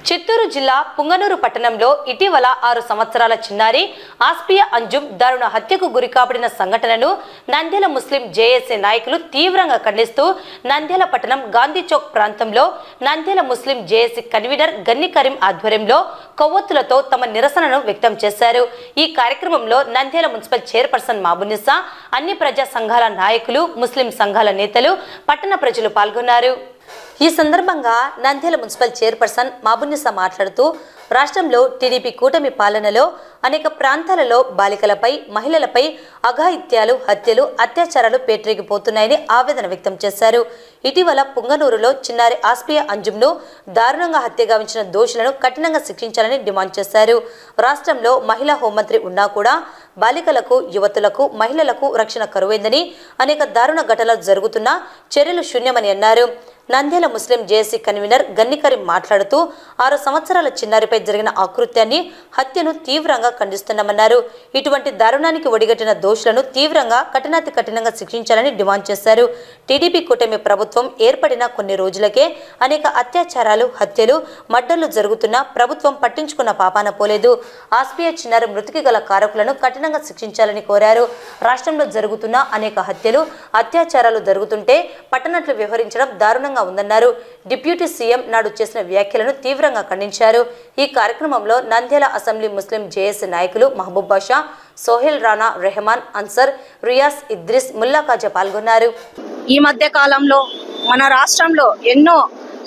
చిత్తూరు జిల్లా పుంగనూరు పట్టణంలో ఇటీవల ఆరు సంవత్సరాల చిన్నారి ఆస్పియా అంజుమ్ దారుణ హత్యకు గురి కాబడిన సంఘటనను నంద్యాల ముస్లిం జేఏసీ నాయకులు తీవ్రంగా ఖండిస్తూ నంద్యాల పట్టణం గాంధీ చౌక్ ప్రాంతంలో నంద్యాల ముస్లిం జేఏసీ కన్వీనర్ గన్ని కరీం ఆధ్వర్యంలో కొవ్వొత్తులతో తమ నిరసనను వ్యక్తం చేశారు ఈ కార్యక్రమంలో నంద్యాల మున్సిపల్ చైర్పర్సన్ మాబునిసా అన్ని ప్రజా సంఘాల నాయకులు ముస్లిం సంఘాల నేతలు పట్టణ ప్రజలు పాల్గొన్నారు ఈ సందర్భంగా నంద్యాల మున్సిపల్ చైర్పర్సన్ మాబున్నిసా మాట్లాడుతూ రాష్ట్రంలో టీడీపీ కూటమి పాలనలో అనేక ప్రాంతాలలో బాలికలపై మహిళలపై అఘాయిత్యాలు హత్యలు అత్యాచారాలు పేటరేగిపోతున్నాయని ఆవేదన వ్యక్తం చేశారు ఇటీవల పుంగనూరులో చిన్నారి ఆస్పియా అంజుమ్ను దారుణంగా హత్య గావించిన దోషులను కఠినంగా శిక్షించాలని డిమాండ్ చేశారు రాష్ట్రంలో మహిళా హోంమంత్రి ఉన్నా కూడా బాలికలకు యువతులకు మహిళలకు రక్షణ కరువైందని అనేక దారుణ ఘటనలు జరుగుతున్నా చర్యలు శూన్యమని అన్నారు నంద్యాల ముస్లిం జేఏసీ కన్వీనర్ గన్నికరి మాట్లాడుతూ ఆరు సంవత్సరాల చిన్నారిపై జరిగిన ఆకృత్యాన్ని హత్యను తీవ్రంగా ఖండిస్తున్నామన్నారు ఇటువంటి దారుణానికి ఒడిగట్టిన దోషులను తీవ్రంగా కఠినాతి కఠినంగా శిక్షించాలని డిమాండ్ చేశారు టీడీపీ కూటమి ప్రభుత్వం ఏర్పడిన కొన్ని రోజులకే అనేక అత్యాచారాలు హత్యలు మడ్డలు జరుగుతున్నా ప్రభుత్వం పట్టించుకున్న పాపాన పోలేదు ఆస్పియా చిన్నారి మృతికి గల కారకులను కఠినంగా శిక్షించాలని కోరారు రాష్ట్రంలో జరుగుతున్న అనేక హత్యలు అత్యాచారాలు జరుగుతుంటే పట్టణట్లు వ్యవహరించడం దారుణంగా ఉందన్నారు డిప్యూటీ సీఎం నాడు చేసిన వ్యాఖ్యలను తీవ్రంగా ఖండించారు ఈ కార్యక్రమంలో నంద్యాల అసెంబ్లీ ముస్లిం జేఏసీ నాయకులు మహబూబ్ బాషా సోహెల్ రానా రెహమాన్ అన్సర్ రియాస్ ఇద్రిస్ ముల్లా ఖాజా పాల్గొన్నారు ఈ మధ్య కాలంలో మన రాష్ట్రంలో ఎన్నో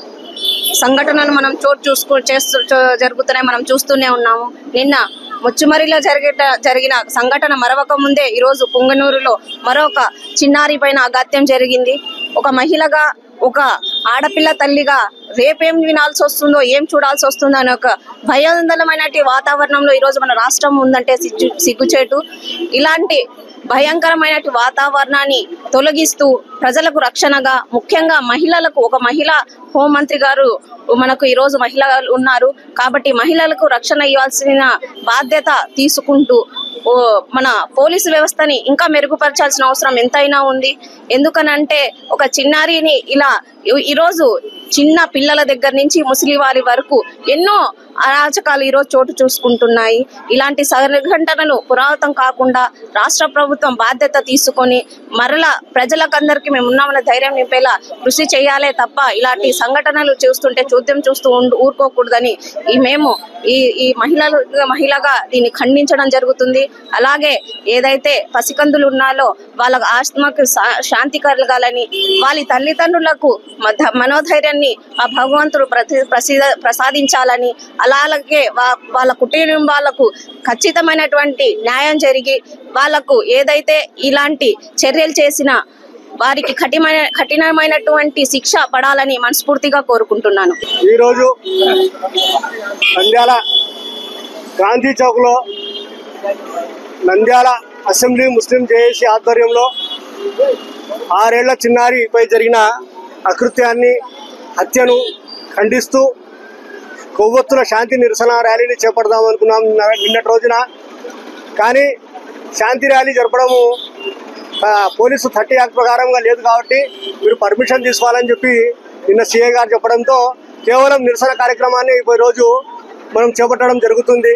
సంఘటనలు మనం చోటు చూసుకో చేస్తూ చో- జరుగుతున్నాయి మనం చూస్తూనే ఉన్నాము నిన్న ముచ్చుమరిలో జరిగిన జరిగిన సంఘటన మరవక ముందే ఈరోజు పుంగనూరులో మరొక చిన్నారి పైన అగత్యం జరిగింది ఒక మహిళగా ఒక ఆడపిల్ల తల్లిగా రేపేం వినాల్సి వస్తుందో ఏం చూడాల్సి వస్తుందో అనే ఒక భయాందోళనమైనటువంటి వాతావరణంలో ఈరోజు మన రాష్ట్రం ఉందంటే సిగ్గు సిగ్గుచేటు ఇలాంటి భయంకరమైన వాతావరణాన్ని తొలగిస్తూ ప్రజలకు రక్షణగా ముఖ్యంగా మహిళలకు ఒక మహిళ హోంమంత్రి గారు మనకు ఈ రోజు మహిళలు ఉన్నారు కాబట్టి మహిళలకు రక్షణ ఇవ్వాల్సిన బాధ్యత తీసుకుంటూ ఓ మన పోలీసు వ్యవస్థని ఇంకా మెరుగుపరచాల్సిన అవసరం ఎంతైనా ఉంది ఎందుకనంటే ఒక చిన్నారిని ఇలా ఈ- ఈరోజు చిన్న పిల్లల దగ్గర నుంచి ముసలి వారి వరకు ఎన్నో అరాచకాలు ఈరోజు చోటు చూసుకుంటున్నాయి ఇలాంటి సంఘటనలు పురావృతం కాకుండా రాష్ట్ర ప్రభుత్వం బాధ్యత తీసుకొని మరలా ప్రజలకందరికీ మేము ఉన్నామన్న ధైర్యం నింపేలా కృషి చేయాలే తప్ప ఇలాంటి సంఘటనలు చూస్తుంటే చూద్యం చూస్తూ ఉండు ఊరుకోకూడదని ఈ మేము ఈ ఈ మహిళలు మహిళగా దీన్ని ఖండించడం జరుగుతుంది అలాగే ఏదైతే పసికందులు ఉన్నాలో వాళ్ళ ఆత్మకు శా- శాంతి కలగాలని వాళ్ళ తల్లిదండ్రులకు మధ- మనోధైర్యాన్ని ఆ భగవంతుడు ప్రతి ప్రసిద ప్రసాదించాలని అలాగే వా- వాళ్ళ కుటుంబాలకు ఖచ్చితమైనటువంటి న్యాయం జరిగి వాళ్ళకు ఏదైతే ఇలాంటి చర్యలు చేసిన వారికి కఠినమైన కఠినమైనటువంటి శిక్ష పడాలని మనస్ఫూర్తిగా కోరుకుంటున్నాను ఈరోజు నంద్యాల గాంధీ చౌక్లో నంద్యాల అసెంబ్లీ ముస్లిం జేఏసీ ఆధ్వర్యంలో ఆరేళ్ల చిన్నారిపై జరిగిన అకృత్యాన్ని హత్యను ఖండిస్తూ కొవ్వొత్తుల శాంతి నిరసన ర్యాలీని చేపడదాం అనుకున్నాం నిన్న- నిన్నటి రోజున కానీ శాంతి ర్యాలీ జరపడము ఆ, పోలీసు థర్టీ యాక్ట్ ప్రకారంగా లేదు కాబట్టి మీరు పర్మిషన్ తీసుకోవాలని చెప్పి నిన్న సీఏ గారు చెప్పడంతో కేవలం నిరసన కార్యక్రమాన్ని ఈ రోజు మనం చేపట్టడం జరుగుతుంది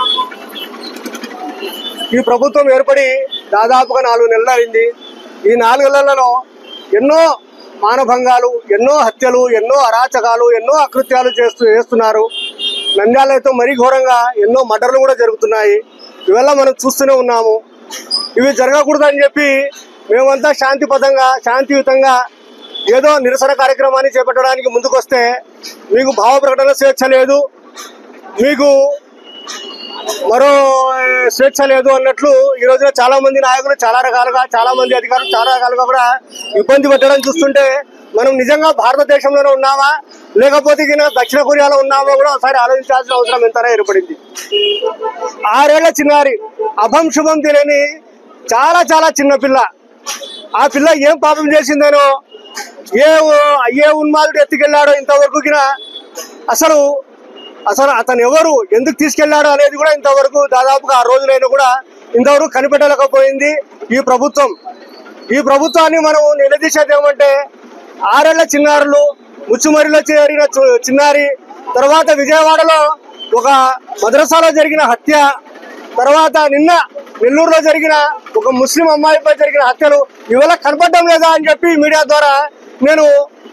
ఈ ప్రభుత్వం ఏర్పడి దాదాపుగా నాలుగు నెలలు అయింది ఈ నాలుగు నెలలలో ఎన్నో మానభంగాలు ఎన్నో హత్యలు ఎన్నో అరాచకాలు ఎన్నో అకృత్యాలు చేస్తూ చేస్తున్నారు నంద్యాల అయితే మరీ ఘోరంగా ఎన్నో మర్డర్లు కూడా జరుగుతున్నాయి ఇవల్ల మనం చూస్తూనే ఉన్నాము ఇవి జరగకూడదని చెప్పి మేమంతా శాంతిపదంగా శాంతియుతంగా ఏదో నిరసన కార్యక్రమాన్ని చేపట్టడానికి ముందుకొస్తే మీకు భావ ప్రకటన స్వేచ్ఛ లేదు మీకు మరో ఏ, స్వేచ్ఛ లేదు అన్నట్లు ఈ రోజున చాలా మంది నాయకులు చాలా రకాలుగా చాలా మంది అధికారులు చాలా రకాలుగా కూడా ఇబ్బంది పెట్టడం చూస్తుంటే మనం నిజంగా భారతదేశంలోనే ఉన్నామా లేకపోతే గిన దక్షిణ కొరియాలో ఉన్నామో కూడా ఒకసారి ఆలోచించాల్సిన అవసరం ఎంతైనా ఏర్పడింది ఆరేళ్ల చిన్నారి అభం శుభం తెలియని చాలా చాలా చిన్న పిల్ల ఆ పిల్ల ఏం పాపం చేసిందేనో ఏ ఉ- ఏ ఉన్మాదుడు ఎత్తుకెళ్ళాడో ఇంతవరకు గిన అసలు అసలు అతను ఎవరు ఎందుకు తీసుకెళ్లాడు అనేది కూడా ఇంతవరకు దాదాపుగా ఆ రోజులైనా కూడా ఇంతవరకు కనిపెట్టలేకపోయింది ఈ ప్రభుత్వం ఈ ప్రభుత్వాన్ని మనం నిలదీసేది ఏమంటే ఆరేళ్ల చిన్నారులు ముచ్చుమరిలో చేరిన చు- చిన్నారి తర్వాత విజయవాడలో ఒక మద్రసాలో జరిగిన హత్య తర్వాత నిన్న నెల్లూరులో జరిగిన ఒక ముస్లిం అమ్మాయిపై జరిగిన హత్యలు ఇవాళ కనపడడం లేదా అని చెప్పి మీడియా ద్వారా నేను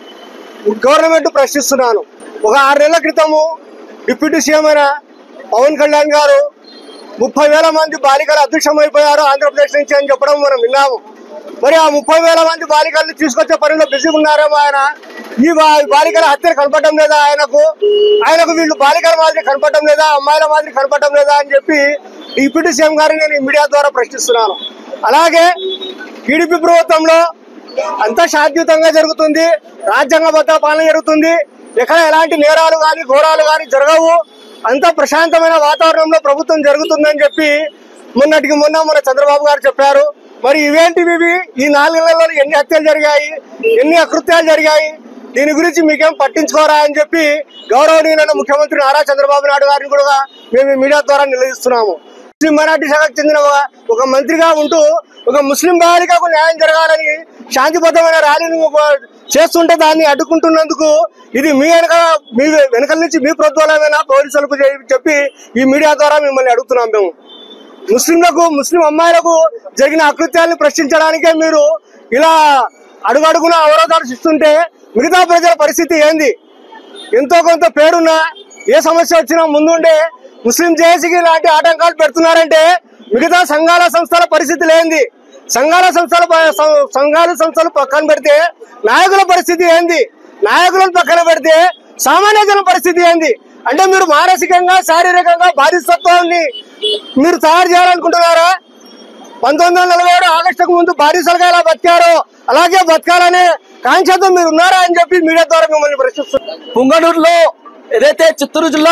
గవర్నమెంట్ ప్రశ్నిస్తున్నాను ఒక ఆరు నెలల క్రితము డిప్యూటీ సీఎం అయిన పవన్ కళ్యాణ్ గారు ముప్పై వేల మంది బాలికలు అదృశ్యమైపోయారు ఆంధ్రప్రదేశ్ నుంచి అని చెప్పడం మనం విన్నాము మరి ఆ ముప్పై వేల మంది బాలికలను తీసుకొచ్చే పనిలో బిజీ ఉన్నారేమో ఆయన ఈ బా- బాలికల హత్యలు కనపడడం లేదా ఆయనకు ఆయనకు వీళ్ళు బాలికల మాదిరి కనపడడం లేదా అమ్మాయిల మాదిరి కనపడడం లేదా అని చెప్పి డిప్యూటీ సీఎం గారిని నేను ఈ మీడియా ద్వారా ప్రశ్నిస్తున్నాను అలాగే టీడీపీ ప్రభుత్వంలో అంతా శాంతియుతంగా జరుగుతుంది రాజ్యాంగబద్ధ పాలన జరుగుతుంది ఎక్కడ ఎలాంటి నేరాలు కానీ ఘోరాలు కానీ జరగవు అంతా ప్రశాంతమైన వాతావరణంలో ప్రభుత్వం జరుగుతుందని చెప్పి మొన్నటికి మొన్న మన చంద్రబాబు గారు చెప్పారు మరి ఇవేంటివి ఇవి? ఈ నాలుగు నెలల్లో ఎన్ని హత్యలు జరిగాయి ఎన్ని అకృత్యాలు జరిగాయి దీని గురించి మీకేం పట్టించుకోరా అని చెప్పి గౌరవనీయులైన ముఖ్యమంత్రి నారా చంద్రబాబు నాయుడు గారిని కూడా మేము ఈ మీడియా ద్వారా నిలదీస్తున్నాము ముస్లిం మైనార్టీ శాఖకు చెందిన ఒక- ఒక మంత్రిగా ఉంటూ ఒక ముస్లిం బాలికకు న్యాయం జరగాలని శాంతిబద్ధమైన ర్యాలీని ఒక చేస్తుంటే దాన్ని అడ్డుకుంటున్నందుకు ఇది మీ వెనక మీ వెనకల నుంచి మీ ప్రభుత్వాలైనా పోలీసులకు చే- చెప్పి ఈ మీడియా ద్వారా మిమ్మల్ని అడుగుతున్నాం మేము ముస్లింలకు ముస్లిం అమ్మాయిలకు జరిగిన అకృత్యాలను ప్రశ్నించడానికే మీరు ఇలా అడుగడుగున అవరోధాలు సృష్టిస్తుంటే మిగతా ప్రజల పరిస్థితి ఏంది ఎంతో కొంత పేరున్న ఏ సమస్య వచ్చినా ముందుండే ముస్లిం జేఏసీకి ఇలాంటి ఆటంకాలు పెడుతున్నారంటే మిగతా సంఘాల సంస్థల పరిస్థితి లేనిది సంఘాల సంస్థల ప- సం- సంఘాల సంస్థలు పక్కన పెడితే నాయకుల పరిస్థితి ఏంది నాయకులను పక్కన పెడితే సామాన్య జనం పరిస్థితి ఏంది అంటే మీరు మానసికంగా శారీరకంగా బాధిస్తత్వాన్ని మీరు తయారు చేయాలనుకుంటున్నారా పంతొమ్మిది వందల నలభై ఏడు ఆగస్టుకు ముందు బానిసలుగా ఎలా బతికారో అలాగే బతకాలనే కాంక్షతో మీరు ఉన్నారా అని చెప్పి మీడియా ద్వారా మిమ్మల్ని ప్రశ్నిస్తున్నారు పుంగనూరులో ఏదైతే చిత్తూరు జిల్లా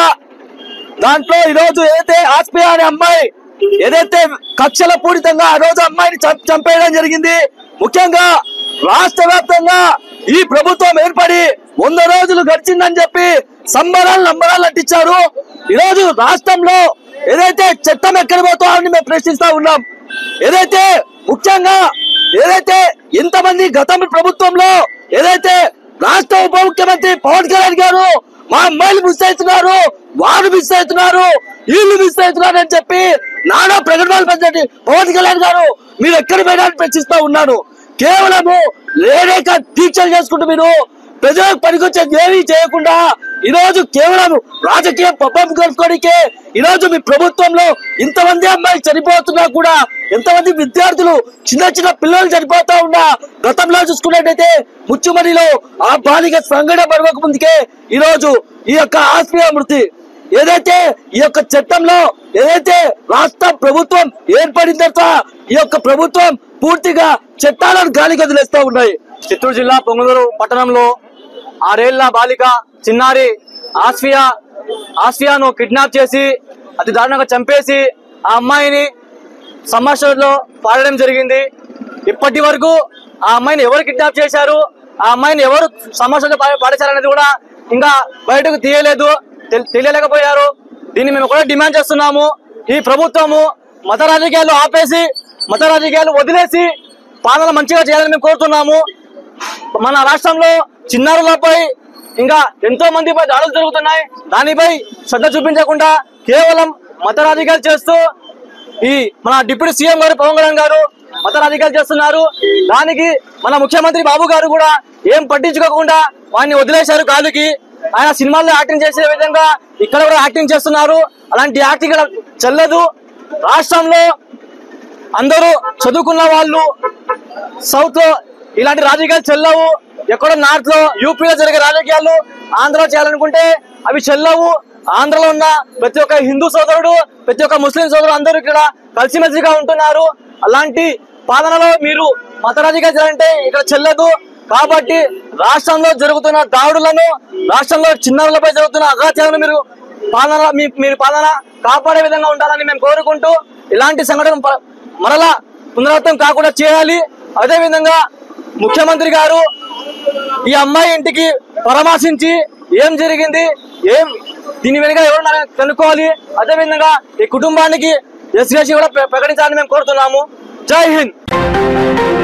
దాంట్లో ఈ రోజు ఏదైతే ఆస్పియా అనే అమ్మాయి ఏదైతే కక్షల పూరితంగా ఆ రోజు అమ్మాయిని చం- చంపేయడం జరిగింది ముఖ్యంగా రాష్ట్ర వ్యాప్తంగా ఈ ప్రభుత్వం ఏర్పడి వంద రోజులు గడిచిందని చెప్పి సంబరాలు నంబరాలు అంటించారు ఈ రోజు రాష్ట్రంలో ఏదైతే చట్టం ఎక్కడ పోతామని మేము ప్రశ్నిస్తా ఉన్నాం ఏదైతే ముఖ్యంగా ఏదైతే ఇంతమంది గతం ప్రభుత్వంలో ఏదైతే రాష్ట్ర ఉప ముఖ్యమంత్రి పవన్ కళ్యాణ్ గారు మా అమ్మాయిలు మిస్ అవుతున్నారు వారు మిస్ అవుతున్నారు వీళ్ళు మిస్ అవుతున్నారు అని చెప్పి నానా ప్రకటనలు పెంచండి పవన్ కళ్యాణ్ గారు మీరు ఎక్కడ పోయినా అని ప్రశ్నిస్తా ఉన్నాను కేవలము లేరేక దీక్షలు చేసుకుంటూ మీరు ప్రజలకు పనికొచ్చేది ఏమీ చేయకుండా ఈ రోజు కేవలం రాజకీయ పబ్బం కలుపుకోనికే ఈ రోజు మీ ప్రభుత్వంలో ఇంతమంది అమ్మాయిలు చనిపోతున్నా కూడా ఎంతమంది విద్యార్థులు చిన్న చిన్న పిల్లలు చనిపోతా ఉన్నా గతంలో చూసుకున్నట్టయితే ముచ్చుమరిలో ఆ బాలిక సంఘటన పడవక ముందుకే ఈ రోజు ఈ యొక్క ఆశ్రయ మృతి ఏదైతే ఈ యొక్క చట్టంలో ఏదైతే రాష్ట్ర ప్రభుత్వం ఏర్పడిన తర్వాత ఈ యొక్క ప్రభుత్వం పూర్తిగా చట్టాలను గాలి కదిలేస్తా ఉన్నాయి చిత్తూరు జిల్లా పొంగనూరు పట్టణంలో ఆరేళ్ల బాలిక చిన్నారి ఆస్ఫియా ఆస్ఫియాను కిడ్నాప్ చేసి అతి దారుణంగా చంపేసి ఆ అమ్మాయిని సమాచారంలో పాడడం జరిగింది ఇప్పటి వరకు ఆ అమ్మాయిని ఎవరు కిడ్నాప్ చేశారు ఆ అమ్మాయిని ఎవరు సమాచారంలో పాడేశారనేది కూడా ఇంకా బయటకు తీయలేదు తెల్- తెలియలేకపోయారు దీన్ని మేము కూడా డిమాండ్ చేస్తున్నాము ఈ ప్రభుత్వము మత రాజకీయాలు ఆపేసి మత రాజకీయాలు వదిలేసి పాలన మంచిగా చేయాలని మేము కోరుతున్నాము మన రాష్ట్రంలో చిన్నారులపై ఇంకా ఎంతో మందిపై దాడులు జరుగుతున్నాయి దానిపై శ్రద్ధ చూపించకుండా కేవలం మత రాజకీయాలు చేస్తూ ఈ మన డిప్యూటీ సీఎం గారు పవన్ కళ్యాణ్ గారు మత రాజకీయాలు చేస్తున్నారు దానికి మన ముఖ్యమంత్రి బాబు గారు కూడా ఏం పట్టించుకోకుండా వాడిని వదిలేశారు కాదుకి ఆయన సినిమాల్లో యాక్టింగ్ చేసే విధంగా ఇక్కడ కూడా యాక్టింగ్ చేస్తున్నారు అలాంటి యాక్టింగ్ ఇక్కడ చెల్లదు రాష్ట్రంలో అందరూ చదువుకున్న వాళ్ళు సౌత్ లో ఇలాంటి రాజకీయాలు చెల్లవు ఎక్కడో నార్త్ లో యూపీలో జరిగే రాజకీయాలు ఆంధ్రలో చేయాలనుకుంటే అవి చెల్లవు ఆంధ్రలో ఉన్న ప్రతి ఒక్క హిందూ సోదరుడు ప్రతి ఒక్క ముస్లిం సోదరుడు అందరూ ఇక్కడ కలిసిమెలిసిగా ఉంటున్నారు అలాంటి పాలనలో మీరు మత రాజకీయాలు చేయాలంటే ఇక్కడ చెల్లదు కాబట్టి రాష్ట్రంలో జరుగుతున్న దాడులను రాష్ట్రంలో చిన్నారులపై జరుగుతున్న అగాత్యాలను మీరు పాలన మీ మీరు పాలన కాపాడే విధంగా ఉండాలని మేము కోరుకుంటూ ఇలాంటి సంఘటన ప- మరలా పునరావృతం కాకుండా చేయాలి అదే విధంగా ముఖ్యమంత్రి గారు ఈ అమ్మాయి ఇంటికి పరామర్శించి ఏం జరిగింది ఏం దీని వెనుక ఎవరు కనుక్కోవాలి అదే విధంగా ఈ కుటుంబానికి ఎస్గేసి కూడా ప్ర- ప్రకటించాలని మేము కోరుతున్నాము జై హింద్